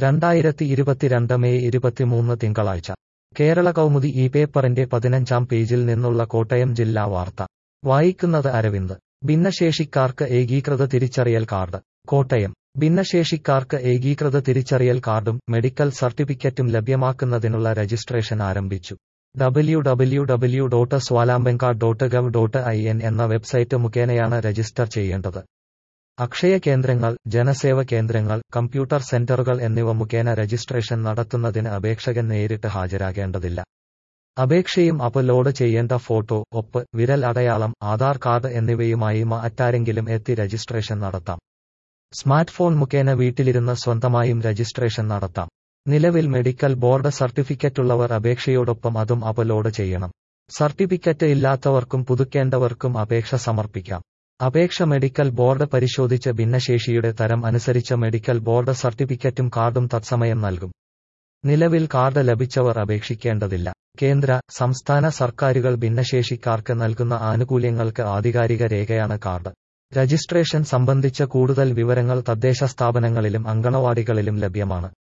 രണ്ടായിരത്തി ഇരുപത്തിരണ്ട് മെയ് ഇരുപത്തിമൂന്ന് തിങ്കളാഴ്ച കേരള കൗമുദി ഈ പേപ്പറിന്റെ പതിനഞ്ചാം പേജിൽ നിന്നുള്ള കോട്ടയം ജില്ലാ വാർത്ത വായിക്കുന്നത് അരവിന്ദ് ഭിന്നശേഷിക്കാർക്ക് ഏകീകൃത തിരിച്ചറിയൽ കാർഡ് കോട്ടയം ഭിന്നശേഷിക്കാർക്ക് ഏകീകൃത തിരിച്ചറിയൽ കാർഡും മെഡിക്കൽ സർട്ടിഫിക്കറ്റും ലഭ്യമാക്കുന്നതിനുള്ള രജിസ്ട്രേഷൻ ആരംഭിച്ചു ഡബ്ല്യു ഡബ്ല്യു ഡബ്ല്യു ഡോട്ട് സ്വാലാംബെങ്ക dot gov dot I N എന്ന വെബ്സൈറ്റ് മുഖേനയാണ് രജിസ്റ്റർ ചെയ്യേണ്ടത് അക്ഷയ കേന്ദ്രങ്ങൾ ജനസേവ കേന്ദ്രങ്ങൾ കമ്പ്യൂട്ടർ സെന്ററുകൾ എന്നിവ മുഖേന രജിസ്ട്രേഷൻ നടത്തുന്നതിന് അപേക്ഷകൻ നേരിട്ട് ഹാജരാകേണ്ടതില്ല അപേക്ഷയും അപ്ലോഡ് ചെയ്യേണ്ട ഫോട്ടോ ഒപ്പ് വിരൽ അടയാളം ആധാർ കാർഡ് എന്നിവയുമായി മറ്റാരെങ്കിലും എത്തി രജിസ്ട്രേഷൻ നടത്താം സ്മാർട്ട് ഫോൺ മുഖേന വീട്ടിലിരുന്ന് സ്വന്തമായും രജിസ്ട്രേഷൻ നടത്താം നിലവിൽ മെഡിക്കൽ ബോർഡ് സർട്ടിഫിക്കറ്റുള്ളവർ അപേക്ഷയോടൊപ്പം അതും അപ്ലോഡ് ചെയ്യണം സർട്ടിഫിക്കറ്റ് ഇല്ലാത്തവർക്കും പുതുക്കേണ്ടവർക്കും അപേക്ഷ സമർപ്പിക്കാം അപേക്ഷ മെഡിക്കൽ ബോർഡ് പരിശോധിച്ച് ഭിന്നശേഷിയുടെ തരം അനുസരിച്ച് മെഡിക്കൽ ബോർഡ് സർട്ടിഫിക്കറ്റും കാർഡും തത്സമയം നൽകും നിലവിൽ കാർഡ് ലഭിച്ചവർ അപേക്ഷിക്കേണ്ടതില്ല കേന്ദ്ര സംസ്ഥാന സർക്കാരുകൾ ഭിന്നശേഷിക്കാർക്ക് നൽകുന്ന ആനുകൂല്യങ്ങൾക്ക് ആധികാരിക രേഖയാണ് കാർഡ് രജിസ്ട്രേഷൻ സംബന്ധിച്ച കൂടുതൽ വിവരങ്ങൾ തദ്ദേശ സ്ഥാപനങ്ങളിലും അങ്കണവാടികളിലും ലഭ്യമാണ്